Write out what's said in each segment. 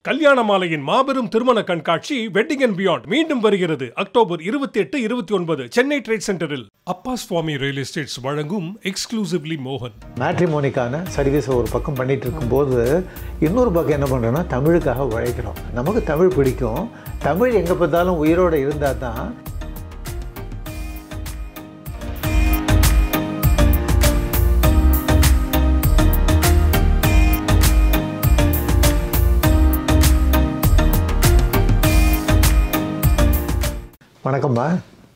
கல்யாண மாலையின் மாபெரும் திருமண கண்காட்சி வெட்டிங் அண்ட் பியாண்ட் மீண்டும் வருகிறது அக்டோபர் இருபத்தி எட்டு இருபத்தி ஒன்பது சென்னை ட்ரேட் சென்டரில் அப்பா சுவாமி ரியல் எஸ்டேட்ஸ் வழங்கும் எக்ஸ்க்ளூசிவ்லி மோகன் மேட்ரிமோனிக்கான சர்வீஸை ஒரு பக்கம் பண்ணிட்டு இருக்கும்போது இன்னொரு பக்கம் என்ன பண்ணுறோன்னா தமிழுக்காக உழைக்கிறோம் நமக்கு தமிழ் பிடிக்கும் தமிழ் எங்கே பார்த்தாலும் உயிரோடு இருந்தால் தான் வணக்கம்மா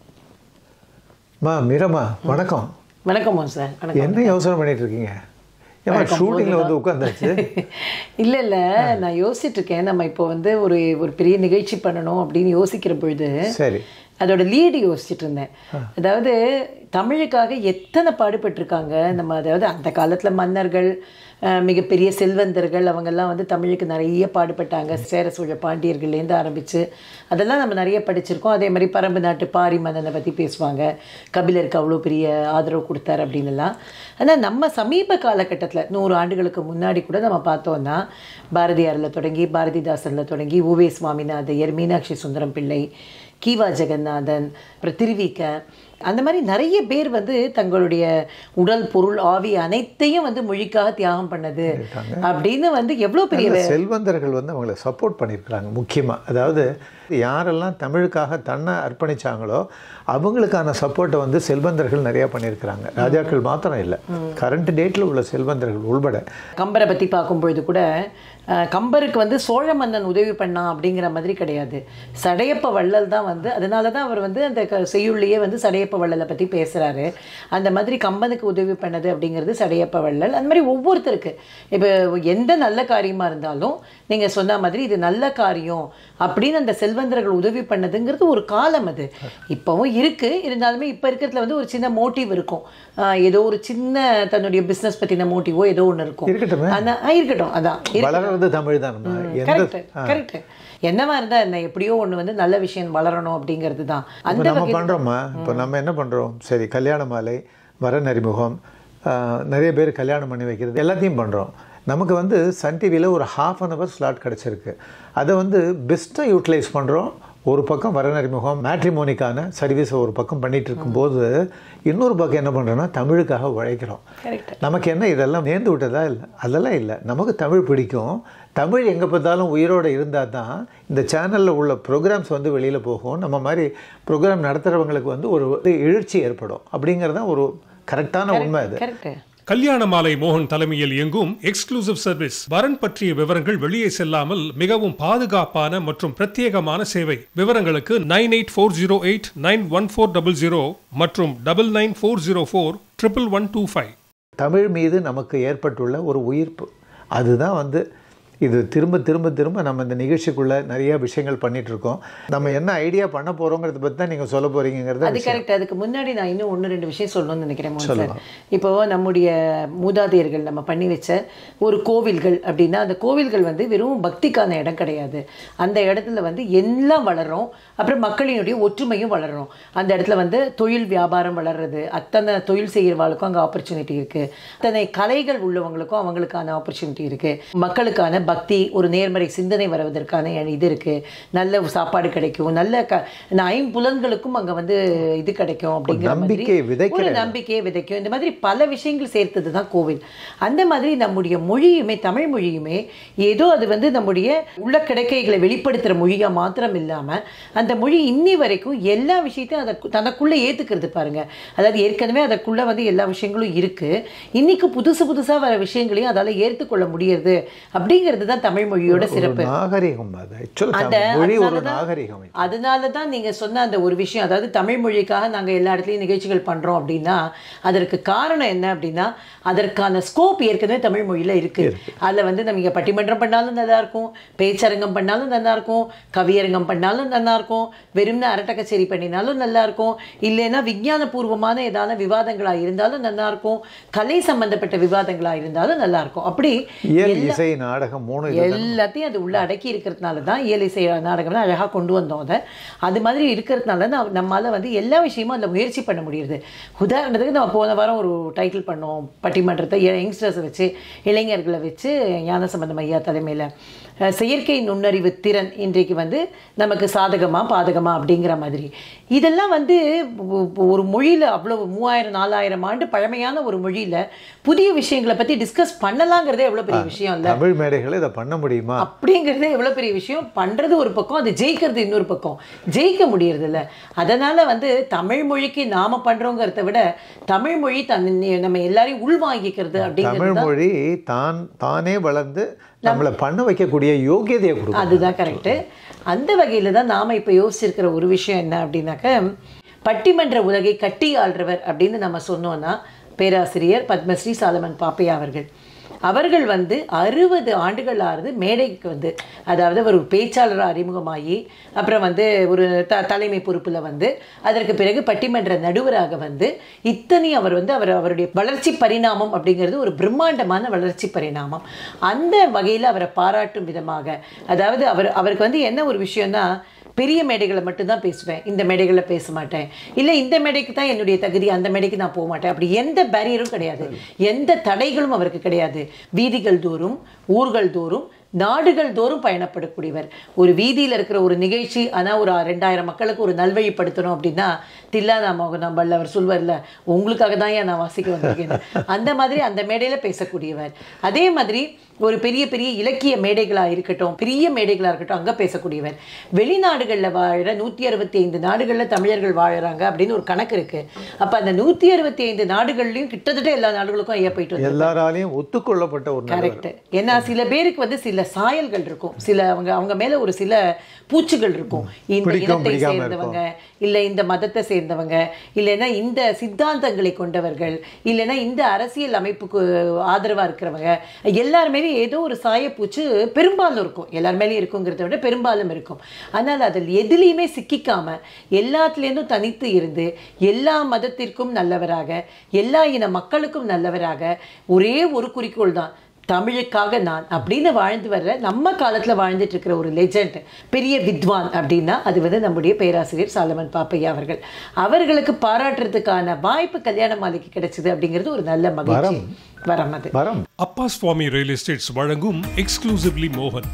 மா மீரம்மா வணக்கம் வணக்கம் சார் வணக்கம் என்ன யோசனை பண்ணிட்டு இருக்கீங்க ஏமா ஷூட்டிங்கில் வந்து உட்காந்தாச்சு இல்லை இல்லை நான் யோசிச்சுட்டு இருக்கேன் நம்ம இப்போ வந்து ஒரு ஒரு பெரிய நிகழ்ச்சி பண்ணணும் அப்படின்னு யோசிக்கிற பொழுது சரி அதோட லீடு யோசிச்சுட்டு இருந்தேன் அதாவது தமிழுக்காக எத்தனை பாடுபட்டிருக்காங்க நம்ம அதாவது அந்த காலத்தில் மன்னர்கள் அஹ், மிகப்பெரிய செல்வந்தர்கள் அவங்கெல்லாம் வந்து தமிழுக்கு நிறைய பாடுபட்டாங்க சேர சோழ பாண்டியர்கள்லேருந்து ஆரம்பித்து அதெல்லாம் நம்ம நிறைய படிச்சிருக்கோம் அதே மாதிரி பரம்பு நாட்டு பாரி மன்னனை பற்றி பேசுவாங்க கபிலருக்கு அவ்வளோ பெரிய ஆதரவு கொடுத்தாரு அப்படின்னுலாம் ஆனால் நம்ம சமீப காலகட்டத்தில் நூறு ஆண்டுகளுக்கு முன்னாடி கூட நம்ம பார்த்தோம்னா பாரதியாரில் தொடங்கி பாரதிதாசனில் தொடங்கி உவே சுவாமிநாதையர் மீனாட்சி சுந்தரம் பிள்ளை கீவா ஜெகநாதன் அப்புறம் திருவிக்க அந்த மாதிரி நிறைய பேர் வந்து தங்களுடைய உடல் பொருள் ஆவி அனைத்தையும் வந்து மொழிக்காக தியாகம் பண்ணது அப்படின்னு வந்து எவ்வளோ பெரிய நல்ல செல்வந்தர்கள் வந்து அவங்கள சப்போர்ட் பண்ணியிருக்கிறாங்க முக்கியமாக அதாவது யாரெல்லாம் தமிழுக்காக தன்னை அர்ப்பணிச்சாங்களோ அவங்களுக்கான சப்போர்ட்டை வந்து செல்வந்தர்கள் நிறையா பண்ணியிருக்கிறாங்க ராஜாக்கள் மாத்திரம் இல்லை கரண்ட் டேட்டில் உள்ள செல்வந்தர்கள் உள்பட கம்பரை பற்றி பார்க்கும்பொழுது கூட அஹ், கம்பருக்கு வந்து சோழ மன்னன் உதவி பண்ணான் அப்படிங்கிற மாதிரி கிடையாது சடையப்ப வள்ளல் தான் வந்து அதனால தான் அவர் வந்து அந்த க செய்யுள்ளையே வந்து சடையப்ப வள்ளலை பற்றி பேசுகிறாரு அந்த மாதிரி கம்பனுக்கு உதவி பண்ணது அப்படிங்கிறது சடையப்ப வள்ளல் அந்த மாதிரி ஒவ்வொருத்தருக்கு இப்போ எந்த நல்ல காரியமாக இருந்தாலும் நீங்கள் சொன்ன மாதிரி இது நல்ல காரியம் அப்படின்னு அந்த செல்வந்தர்கள் உதவி பண்ணதுங்கிறது ஒரு காலம் அது இப்போவும் இருக்குது இருந்தாலுமே இப்போ இருக்கிறதுல வந்து ஒரு சின்ன மோட்டிவ் இருக்கும் அஹ், ஏதோ ஒரு சின்ன தன்னுடைய பிஸ்னஸ் பற்றின மோட்டிவோ ஏதோ ஒன்று இருக்கும் இருக்கட்டுமே ஆனா ஆ, இருக்கட்டும் அதான் வளர்றது தமிழ் தான் நம்ம எந்த கரெக்ட் கரெக்ட் என்னவா இருந்தா என்ன எப்படியோ ஒண்ணு வந்து நல்ல விஷயம் வளரணும் அப்படிங்கிறது தான் இப்போ அந்த நம்ம வகை பண்ணுறோமா இப்போ நம்ம என்ன பண்ணுறோம் சரி கல்யாண மாலை வரன் அறிமுகம் ஆஹ், நிறைய பேர் கல்யாணம் பண்ணி வைக்கிறது எல்லாத்தையும் பண்ணுறோம் நமக்கு வந்து சன் டிவியில் ஒரு ஹாஃப் அன் ஹவர் ஸ்லாட் கிடச்சிருக்கு அதை வந்து பெஸ்ட்டாக யூட்டிலைஸ் பண்ணுறோம் ஒரு பக்கம் வரன் அறிமுகம் மேட்ரிமோனிக்கான சர்வீஸை ஒரு பக்கம் பண்ணிட்டு இருக்கும்போது இன்னொரு பக்கம் என்ன பண்ணுறோன்னா தமிழுக்காக உழைக்கிறோம் கரெக்ட் நமக்கு என்ன இதெல்லாம் நேர்ந்து விட்டதா இல்லை அதெல்லாம் இல்லை நமக்கு தமிழ் பிடிக்கும் தமிழ் எங்கே பார்த்தாலும் உயிரோடு இருந்தால் தான் இந்த சேனலில் உள்ள ப்ரோக்ராம்ஸ் வந்து வெளியில் போகும் நம்ம மாதிரி ப்ரோக்ராம் நடத்துகிறவங்களுக்கு வந்து ஒரு ஒரு எழுச்சி ஏற்படும் அப்படிங்கிறது தான் ஒரு கரெக்டான உண்மை அது கரெக்ட் கல்யாண மாலை மோகன் தலைமையில் இயங்கும் எக்ஸ்க்ளூசிவ் சர்வீஸ் வரன் பற்றிய விவரங்கள் வெளியே செல்லாமல் மிகவும் பாதுகாப்பான மற்றும் பிரத்யேகமான சேவை விவரங்களுக்கு nine eight four zero eight nine one four double zero மற்றும் double nine four zero four triple one two five Tamil மீது நமக்கு ஏற்பட்டுள்ள ஒரு உயிர்ப்பு அதுதான் வந்து இது திரும்ப திரும்ப திரும்ப நம்ம இந்த நிகழ்ச்சிக்குள்ளே நிறைய விஷயங்கள் பண்ணிட்டு இருக்கோம் நம்ம என்ன ஐடியா பண்ண போகிறோங்கிறத பற்றி தான் நீங்கள் சொல்ல போகிறீங்கிறத அது கரெக்ட் அதுக்கு முன்னாடி நான் இன்னும் ஒன்று ரெண்டு விஷயம் சொல்லணும்னு நினைக்கிறேன் மோகன் சார் இப்போ நம்முடைய மூதாதையர்கள் நம்ம பண்ணி வச்ச ஒரு கோவில்கள் அப்படின்னா அந்த கோவில்கள் வந்து வெறும் பக்திக்கான இடம் கிடையாது அந்த இடத்துல வந்து எல்லாம் வளரும் அப்புறம் மக்களினுடைய ஒற்றுமையும் வளரும் அந்த இடத்துல வந்து தொழில் வியாபாரம் வளர்றது அத்தனை தொழில் செய்கிறவாளுக்கும் அங்கே ஆப்பர்ச்சுனிட்டி இருக்கு அத்தனை கலைகள் உள்ளவங்களுக்கும் அவங்களுக்கான ஆப்பர்ச்சுனிட்டி இருக்கு மக்களுக்கான பக்தி ஒரு நேர்மறை சிந்தனை வருவதற்கான இது இருக்கு நல்ல சாப்பாடு கிடைக்கும் நல்ல க ஐம்புலன்களுக்கும் அங்கே வந்து இது கிடைக்கும் அப்படிங்கிற மாதிரி நம்பிக்கை விதைக்கிற ஒரு நம்பிக்கையை விதைக்கும் இந்த மாதிரி பல விஷயங்கள் சேர்த்தது தான் கோவில் அந்த மாதிரி நம்முடைய மொழியுமே தமிழ் மொழியுமே ஏதோ அது வந்து நம்முடைய உள்ள கிடைக்கைகளை வெளிப்படுத்துகிற மொழியாக மாத்திரம் இல்லாமல் அந்த மொழி இன்னி வரைக்கும் எல்லா விஷயத்தையும் அதை தனக்குள்ளே ஏற்றுக்கிறது பாருங்க அதாவது ஏற்கனவே அதற்குள்ளே வந்து எல்லா விஷயங்களும் இருக்குது இன்னைக்கு புதுசு புதுசாக வர விஷயங்களையும் அதால் ஏற்றுக்கொள்ள முடியுது அப்படிங்கிறது தான் தமிழ் மொழியோட ஒரு சிறப்பு நாகரிகம் அது அந்த ஆக்சுவலாக மொழி ஒரு அதனாலதான் நாகரிகம் அதனால தான் நீங்க சொன்ன அந்த ஒரு விஷயம் அதாவது தமிழ் மொழிக்காக நாங்க எல்லா இடத்துலையும் நிகழ்ச்சிகள் பண்றோம் அப்படின்னா அதற்கு காரணம் என்ன அப்படின்னா அதற்கான ஸ்கோப் ஏற்கனவே தமிழ் மொழியில இருக்கு அதுல வந்து நம்ம பட்டிமன்றம் பண்ணாலும் நல்லா இருக்கும் பேச்சரங்கம் பண்ணாலும் நல்லா இருக்கும் கவியரங்கம் பண்ணாலும் நல்லா இருக்கும் வெறும்னா அரட்டை கச்சேரி பண்ணினாலும் நல்லா இருக்கும் இல்லைன்னா விஞ்ஞான பூர்வமான ஏதான விவாதங்களா இருந்தாலும் நல்லா இருக்கும் கலை சம்பந்தப்பட்ட விவாதங்களா இருந்தாலும் நல்லா இருக்கும் அப்படி இயல் இசை நாடகம் மூணு இது எல்லாத்தையும் அது உள்ள அடக்கி இருக்கிறதுனால தான் இயல் இசை நாடகம்லாம் அழகாக கொண்டு வந்தோம் அதை அது மாதிரி இருக்கிறதுனால தான் நம்மளால் வந்து எல்லா விஷயமும் அதில் முயற்சி பண்ண முடியுது உதாரணத்துக்கு நம்ம போன வாரம் ஒரு டைட்டில் பண்ணோம் பட்டிமன்றத்தை யங்ஸ்டர்ஸை வச்சு இளைஞர்களை வச்சு ஞானசம்பந்தம் ஐயா தலைமையில் அஹ், செயற்கை நுண்ணறிவு திறன் இன்றைக்கு வந்து நமக்கு சாதகமா பாதகமா அப்படிங்கிற மாதிரி இதெல்லாம் வந்து ஒ- ஒரு மொழியில் அவ்வளவு மூவாயிரம் நாலாயிரம் ஆண்டு பழமையான ஒரு மொழியில் புதிய விஷயங்களை பற்றி டிஸ்கஸ் பண்ணலாங்கிறதே எவ்வளோ பெரிய விஷயம் இல்லை தமிழ் மேடைகள் இதை பண்ண முடியுமா அப்படிங்கிறதே எவ்வளோ பெரிய விஷயம் பண்ணுறது ஒரு பக்கம் அது ஜெயிக்கிறது இன்னொரு பக்கம் ஜெயிக்க முடியறது இல்ல அதனால வந்து தமிழ் மொழிக்கு நாம பண்றோங்கிறத விட தமிழ் மொழி தன் நம்ம எல்லாரையும் உள்வாங்கிக்கிறது அப்படிங்கிறது தமிழ் மொழி தான் தானே வளர்ந்து நம்மளை பண்ண வைக்கக்கூடிய யோகியதையை கொடுக்கும் அதுதான் கரெக்டு அந்த வகையில் தான் நாம் இப்போ யோசிச்சிருக்கிற ஒரு விஷயம் என்ன அப்படின்னாக்க பட்டிமன்ற உலகை கட்டி ஆள்றவர் அப்படின்னு நம்ம சொன்னோன்னா பேராசிரியர் பத்மஸ்ரீ சாலமன் பாப்பையா அவர்கள் அவர்கள் வந்து அறுபது ஆண்டுகள் ஆறுது மேடைக்கு வந்து அதாவது அவர் ஒரு பேச்சாளராக அறிமுகமாகி அப்புறம் வந்து ஒரு த தலைமை பொறுப்பில் வந்து அதற்கு பிறகு பட்டிமன்ற நடுவராக வந்து இத்தனை அவர் வந்து அவர் அவருடைய வளர்ச்சி பரிணாமம் அப்படிங்கிறது ஒரு பிரம்மாண்டமான வளர்ச்சி பரிணாமம் அந்த வகையில் அவரை பாராட்டும் விதமாக அதாவது அவர் அவருக்கு வந்து என்ன ஒரு விஷயம்னா பெரிய மேடைகளை மட்டும்தான் பேசுவேன் இந்த மேடைகளில் பேச மாட்டேன் இல்லை இந்த மேடைக்கு தான் என்னுடைய தகுதி அந்த மேடைக்கு நான் போக மாட்டேன் அப்படி எந்த பேரியரும் கிடையாது எந்த தடைகளும் அவருக்கு கிடையாது வீதிகள் தோறும் ஊர்கள் தோறும் நாடுகள் தோறும் பயணப்படக்கூடியவர் ஒரு வீதியில் இருக்கிற ஒரு நிகழ்ச்சி ஆனால் ஒரு ரெண்டாயிரம் மக்களுக்கு ஒரு நல்வழிப்படுத்தணும் அப்படின்னா தில்லாதா மோகன் நம்மள அவர் சொல்வார்ல உங்களுக்காக தான் ஏன் நான் வாசிக்க வந்திருக்கேன் அந்த மாதிரி அந்த மேடையில் பேசக்கூடியவர் அதே மாதிரி ஒரு பெரிய பெரிய இலக்கிய மேடைகளாக இருக்கட்டும் பெரிய மேடைகளாக இருக்கட்டும் அங்கே பேசக்கூடியவர் வெளிநாடுகளில் வாழ நூற்றி அறுபத்தி ஐந்து நாடுகளில் தமிழர்கள் வாழுறாங்க அப்படின்னு ஒரு கணக்கு இருக்கு அப்போ அந்த நூற்றி அறுபத்தி ஐந்து நாடுகள்லையும் கிட்டத்தட்ட எல்லா நாடுகளுக்கும் ஐயா போயிட்டு வந்தார். எல்லாராலையும் ஒத்துக்கொள்ளப்பட்ட ஒரு நபர் கரெக்ட் ஏன்னா சில பேருக்கு வந்து சில சாயல்கள் இருக்கும் சில அவங்க அவங்க மேல ஒரு சில பூச்சிகள் இருக்கும் இந்த பிடிக்கும், இனத்தை பிடிக்காம சேர்ந்தவங்க இல்ல இந்த மதத்தை சேர்ந்தவங்க இல்லைன்னா இந்த சித்தாந்தங்களை கொண்டவர்கள் இல்லைன்னா இந்த அரசியல் அமைப்புக்கு ஆதரவா இருக்கிறவங்க எல்லாருமே ஏதோ ஒரு சாயப்பூச்சு பெரும்பாலும் இருக்கும் எல்லார் மேலேயும் இருக்குங்கிறத விட பெரும்பாலும் இருக்கும் ஆனால் அதில் எதுலேயுமே சிக்கிக்காம எல்லாத்துலேருந்தும் தனித்து இருந்து எல்லா மதத்திற்கும் நல்லவராக எல்லா இன மக்களுக்கும் நல்லவராக ஒரே ஒரு குறிக்கோள் தான் தமிழுக்காக நான் அப்படின்னு வாழ்ந்து வர்ற நம்ம காலத்தில் வாழ்ந்துட்டு இருக்கிற ஒரு லெஜெண்ட் பெரிய வித்வான் அப்படின்னா அது வந்து நம்முடைய பேராசிரியர் சாலமன் பாப்பையா அவர்கள் அவர்களுக்கு பாராட்டுறதுக்கான வாய்ப்பு கல்யாண மாலைக்கு கிடைச்சது அப்படிங்கிறது ஒரு நல்ல மகிழ்ச்சி வரம் அது வரம் அப்பா சுவாமி ரியல் எஸ்டேட்ஸ் வழங்கும் எக்ஸ்க்ளூசிவ்லி மோகன்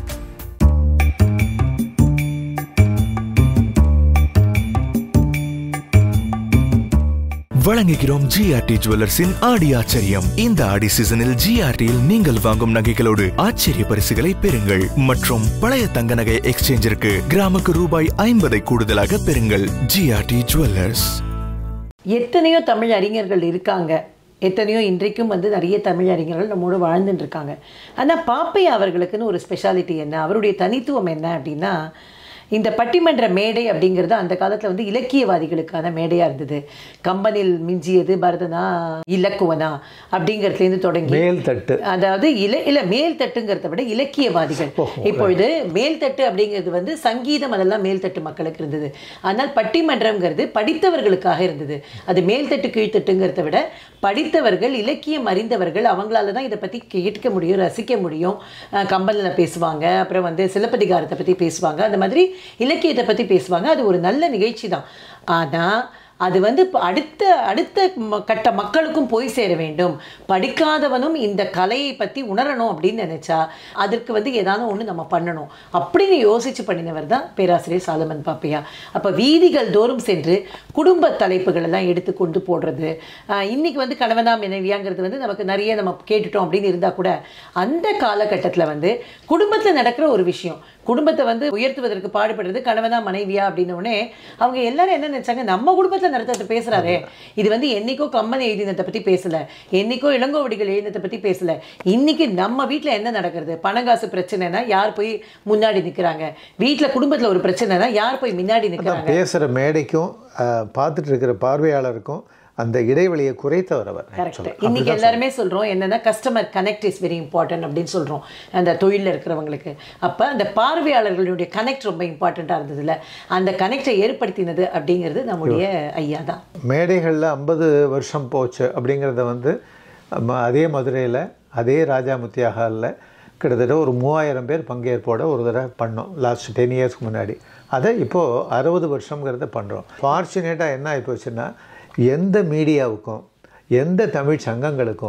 வழங்குகிறோம் ஜிஆர்டி ஜுவல்லர்ஸின் ஆடி ஆச்சரியம் இந்த ஆடி சீசனில் ஜிஆர்டியில் நீங்கள் வாங்கும் நகைகளோடு ஆச்சரிய பரிசுகளை பெறுங்கள் மற்றும் பழைய தங்க நகை எக்ஸ்சேஞ்சிற்கு கிராமுக்கு ரூபாய் ஐம்பதை கூடுதலாக பெறுங்கள் ஜிஆர்டி ஜுவல்லர்ஸ் எத்தனையோ தமிழ் அறிஞர்கள் இருக்காங்க எத்தனையோ இன்றைக்கும் வந்து நிறைய தமிழ் அறிஞர்கள் நம்மோடு வாழ்ந்துட்டு இருக்காங்க ஆனால் பாப்பையா அவர்களுக்குன்னு ஒரு ஸ்பெஷாலிட்டி என்ன அவருடைய தனித்துவம் என்ன அப்படின்னா இந்த பட்டிமன்ற மேடை அப்படிங்கிறது அந்த காலத்தில் வந்து இலக்கியவாதிகளுக்கான மேடையாக இருந்தது கம்பனில் மிஞ்சியது பரதனா இலக்குவனா அப்படிங்கிறதுலேருந்து தொடங்கி மேல் தட்டு அதாவது இல இல்ல மேல் தட்டுங்கிறத விட இலக்கியவாதிகள் இப்பொழுது மேல் தட்டு அப்படிங்கிறது வந்து சங்கீதம் அதெல்லாம் மேல் தட்டு மக்களுக்கு இருந்தது ஆனால் பட்டிமன்றம்ங்கிறது படித்தவர்களுக்காக இருந்தது அது மேல் தட்டு கீழ்த்தட்டுங்கிறத விட படித்தவர்கள் இலக்கியம் அறிந்தவர்கள் அவங்களால தான் இதை பற்றி கேட்க முடியும் ரசிக்க முடியும் அஹ் கம்பனில் பேசுவாங்க அப்புறம் வந்து சிலப்பதிகாரத்தை பற்றி பேசுவாங்க அந்த மாதிரி இலக்கியத்தை பற்றி பேசுவாங்க அது ஒரு நல்ல நிகழ்ச்சி தான் ஆனால் அது வந்து இப்ப அடுத்த அடுத்த ம- கட்ட மக்களுக்கும் போய் சேர வேண்டும் படிக்காதவனும் இந்த கலையை பற்றி உணரணும் அப்படின்னு நினைச்சா அதற்கு வந்து ஏதாவது ஒன்று நம்ம பண்ணணும் அப்படின்னு யோசிச்சு பண்ணினவர் தான் பேராசிரியர் சாலமன் பாப்பையா அப்போ வீதிகள் தோறும் சென்று குடும்ப தலைப்புகள் எல்லாம் எடுத்து கொண்டு போடுறது ஆஹ் இன்னைக்கு வந்து கணவனா மனைவியாங்கிறது வந்து நமக்கு நிறைய நம்ம கேட்டுட்டோம் அப்படின்னு இருந்தால் கூட அந்த காலகட்டத்தில் வந்து குடும்பத்தில் நடக்கிற ஒரு விஷயம் குடும்பத்தை வந்து உயர்த்துவதற்கு பாடுபடுறது கணவனா மனைவியா அப்படின்ன உடனே அவங்க எல்லாரும் என்ன நினைச்சாங்க நம்ம குடும்பத்தில் நடத்துறது பேசுறாரே இது வந்து என்னைக்கோ கம்மன் எழுதினத்தை பத்தி பேசல என்னைக்கோ இளங்கோவடிகள் எழுதினத்தை பத்தி பேசல இன்னைக்கு நம்ம வீட்டில் என்ன நடக்கிறது பணங்காசு பிரச்சனைனா யார் போய் முன்னாடி நிற்கிறாங்க வீட்டில் குடும்பத்தில் ஒரு பிரச்சனைனா யார் போய் முன்னாடி நிற்கிறாங்க பேசுகிற மேடைக்கும் அஹ், பார்த்துட்டு இருக்கிற பார்வையாளருக்கும் அந்த இடைவெளியை குறைத்தவர் அவர் கரெக்ட் இன்னைக்கு எல்லாருமே சொல்றோம் என்னன்னா customer connect is very important அப்படின்னு சொல்றோம் அந்த தொழிலில் இருக்கிறவங்களுக்கு அப்போ அந்த பார்வையாளர்களுடைய கனெக்ட் ரொம்ப இம்பார்ட்டண்ட்டாக இருந்ததுல அந்த கனெக்டை ஏற்படுத்தினது அப்படிங்கிறது நம்முடைய ஐயா தான் மேடைகளில் ஐம்பது வருஷம் போச்சு அப்படிங்கிறத வந்து ம- அதே மதுரையில் அதே ராஜா முத்தியா ஹாலில் கிட்டத்தட்ட ஒரு மூவாயிரம் பேர் பங்கேற்போட ஒரு தடவை பண்ணோம் லாஸ்ட் டென் இயர்ஸ்க்கு முன்னாடி அதை இப்போது அறுபது வருஷங்கிறத பண்ணுறோம் ஃபார்ச்சுனேட்டாக என்ன ஆகி போச்சுன்னா எந்த மீடியாவுக்கும் எந்த தமிழ் சங்கங்களுக்கும்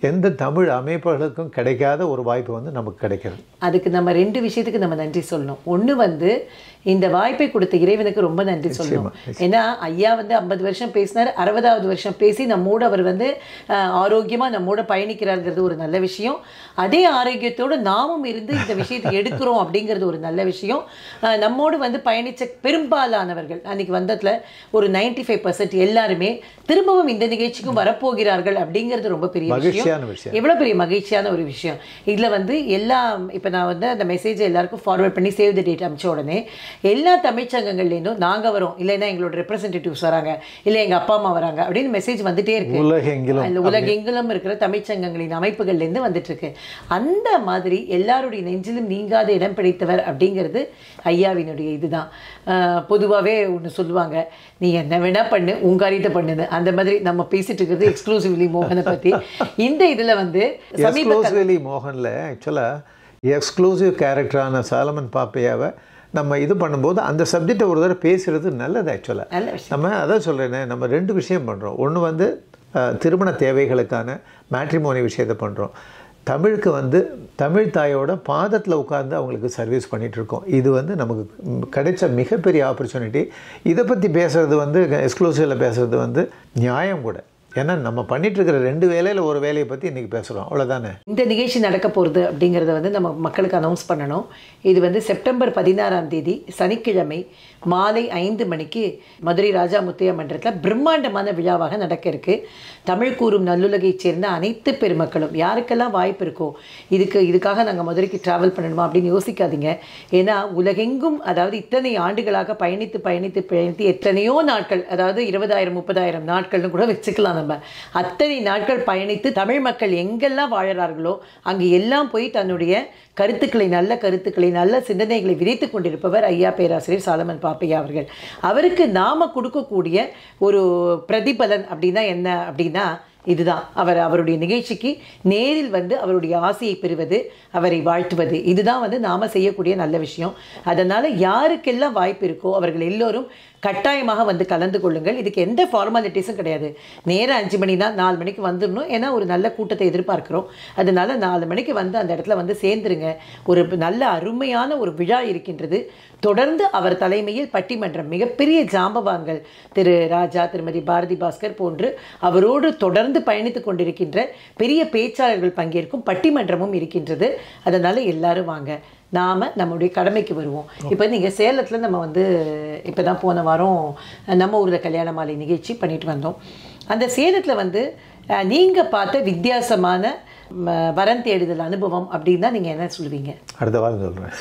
எந்த தமிழ் அமைப்புகளுக்கும் கிடைக்காத ஒரு வாய்ப்பு வந்து நமக்கு கிடைக்கிறது அதுக்கு நம்ம ரெண்டு விஷயத்துக்கு நம்ம நன்றி சொல்லணும் ஒண்ணு வந்து இந்த வாய்ப்பை கொடுத்த இறைவனுக்கு ரொம்ப நன்றி சொல்லணும் ஏன்னா ஐயா வந்து ஐம்பது வருஷம் பேசினார் அறுபதாவது வருஷம் பேசி நம்மோடு அவர் வந்து அஹ், ஆரோக்கியமா நம்மோட பயணிக்கிறாருங்கிறது ஒரு நல்ல விஷயம் அதே ஆரோக்கியத்தோடு நாமும் இருந்து இந்த விஷயத்தை எடுக்கிறோம் அப்படிங்கிறது ஒரு நல்ல விஷயம் அஹ், நம்மோடு வந்து பயணிச்ச பெரும்பாலானவர்கள் அன்னைக்கு வந்ததுல ஒரு 95% ஃபைவ் எல்லாருமே திரும்பவும் இந்த நிகழ்ச்சிக்கும் வரப்போகிறார்கள் அப்படிங்கிறது ரொம்ப பெரிய மகிழ்ச்சியான விஷயம் விஷயம். எவ்வளோ பெரிய மகிழ்ச்சியான ஒரு விஷயம் இதில் வந்து எல்லாம் இப்போ நான் வந்து அந்த மெசேஜை எல்லாருக்கும் ஃபார்வர்ட் பண்ணி சேவ் த டேட் அமிச்ச உடனே எல்லா தமிழ்ச்சங்கங்கள்லேருந்தும் நாங்கள் வரோம் இல்லைன்னா எங்களோட ரெப்ரசன்டேட்டிவ்ஸ் வராங்க இல்லை எங்கள் அப்பா அம்மா வராங்க அப்படின்னு மெசேஜ் வந்துட்டே இருக்கு உலகெங்கிலும் அந்த உலகெங்கிலும் இருக்கிற தமிழ்ச்சங்கங்களின் அமைப்புகள்லேருந்து வந்துட்டு இருக்கு அந்த மாதிரி எல்லாருடைய நெஞ்சிலும் நீங்காத இடம் பிடித்தவர் அப்படிங்கிறது ஐயாவினுடைய இதுதான் பொதுவாகவே ஒன்று சொல்லுவாங்க நீ என்ன வேணா பண்ணு உன் காரியத்தை பண்ணுன்னு அந்த மாதிரி நம்ம பேசிட்டு இருக்கிறது எக்ஸ்க்ளூசிவ்லி மோகனை பற்றி இந்த இதில் வந்து சமீப எக்ஸ்க்ளூசிவ்லி மோகனில் ஆக்சுவலாக எக்ஸ்க்ளூசிவ் கேரக்டரான சாலமன் பாப்பையாவை நம்ம இது பண்ணும்போது அந்த சப்ஜெக்டை ஒரு தடவை பேசுறது நல்லது ஆக்சுவலாக நல்ல விஷயம் நம்ம அதான் சொல்கிறேனே நம்ம ரெண்டு விஷயம் பண்ணுறோம் ஒன்று வந்து அஹ், திருமண தேவைகளுக்கான மேட்ரிமோனி விஷயத்தை பண்ணுறோம் தமிழுக்கு வந்து தமிழ் தாயோட பாதத்தில் உட்கார்ந்து அவங்களுக்கு சர்வீஸ் பண்ணிட்டு இருக்கோம் இது வந்து நமக்கு ம், கிடைச்ச மிகப்பெரிய ஆப்பர்ச்சுனிட்டி இதை பற்றி பேசுறது வந்து எக்ஸ்க்ளூசிவில் பேசுறது வந்து நியாயம் கூட ஏன்னா நம்ம பண்ணிட்டு இருக்கிற ரெண்டு வேலையில் ஒரு வேலையை பற்றி இன்றைக்கி பேசுகிறோம் அவ்வளோதானே இந்த நிகழ்ச்சி நடக்க போகிறது அப்படிங்கிறத வந்து நம்ம மக்களுக்கு அனௌன்ஸ் பண்ணணும் இது வந்து செப்டம்பர் பதினாறாம் தேதி சனிக்கிழமை மாலை ஐந்து மணிக்கு மதுரை ராஜா முத்தையா மன்றத்தில் பிரம்மாண்டமான விழாவாக நடக்க இருக்கு தமிழ் கூறும் நல்லுலகைச் சேர்ந்த அனைத்து பெருமக்களும் யாருக்கெல்லாம் வாய்ப்பு இருக்கோ இதுக்கு இதுக்காக நாங்கள் மதுரைக்கு ட்ராவல் பண்ணணுமா அப்படின்னு யோசிக்காதீங்க ஏன்னா உலகெங்கும் அதாவது இத்தனை ஆண்டுகளாக பயணித்து பயணித்து பயணித்து எத்தனையோ நாட்கள் அதாவது இருபதாயிரம் முப்பதாயிரம் நாட்கள்னு கூட வச்சுக்கலாம் நம்ம அத்தனை நாட்கள் பயணித்து தமிழ் மக்கள் எங்கெல்லாம் வாழறார்களோ அங்கு எல்லாம் போய் தன்னுடைய கருத்துக்களை நல்ல கருத்துக்களை நல்ல சிந்தனைகளை விதைத்து கொண்டிருப்பவர் ஐயா பேராசிரியர் சாலமன் பாப்பையா அவர்கள் அவருக்கு நாம கொடுக்கக்கூடிய ஒரு பிரதிபலன் அப்படின்னா என்ன அப்படின்னா இதுதான் அவர் அவருடைய நிகழ்ச்சிக்கு நேரில் வந்து அவருடைய ஆசையை பெறுவது அவரை வாழ்த்துவது இதுதான் வந்து நாம செய்யக்கூடிய நல்ல விஷயம் அதனால யாருக்கெல்லாம் வாய்ப்பு இருக்கோ அவர்கள் எல்லோரும் கட்டாயமாக வந்து கலந்து கொள்ளுங்கள் இதுக்கு எந்த ஃபார்மாலிட்டிஸும் கிடையாது நேரம் அஞ்சு மணினா நாலு மணிக்கு வந்துடணும் ஏன்னா ஒரு நல்ல கூட்டத்தை எதிர்பார்க்கிறோம் அதனால நாலு மணிக்கு வந்து அந்த இடத்துல வந்து சேர்ந்துருங்க ஒரு நல்ல அருமையான ஒரு விழா இருக்கின்றது தொடர்ந்து அவர் தலைமையில் பட்டிமன்றம் மிகப்பெரிய ஜாம்பவான்கள் திரு ராஜா திருமதி பாரதி பாஸ்கர் போன்று அவரோடு தொடர்ந்து பயணித்து கொண்டிருக்கின்ற பெரிய பேச்சாளர்கள் பங்கேற்கும் பட்டிமன்றமும் இருக்கின்றது அதனால எல்லாரும் வாங்க நாம நம்முடைய கடமைக்கு வருவோம் இப்போ நீங்க சேலத்துல நம்ம வந்து இப்பதான் போன வாரம் நம்ம ஊர்ல கல்யாண மாலை நிகழ்ச்சி பண்ணிட்டு வந்தோம் அந்த சேலத்துல வந்து அஹ், நீங்க பார்த்த வித்தியாசமான ம, வரன் தேடுதல் அனுபவம் அப்படின்னா நீங்க என்ன சொல்லுவீங்க அடுத்த வாரம் சொல்கிறேன்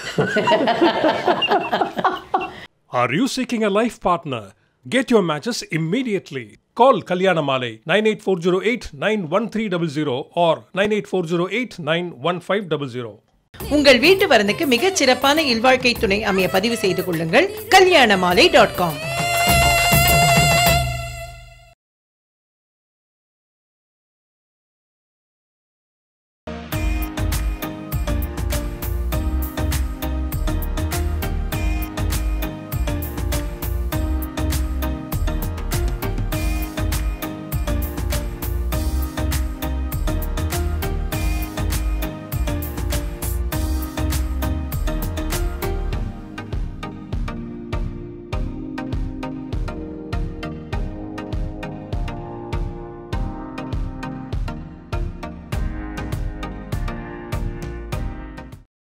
Are you seeking a life partner? Get your matches immediately. Call Kalyanamale 98408 91300 or 98408 91500. உங்கள் வீட்டு வரனுக்கு மிகச் சிறப்பான இல்வாழ்க்கை துணை அமைய பதிவு செய்து கொள்ளுங்கள் கல்யாணமாலை டாட் காம்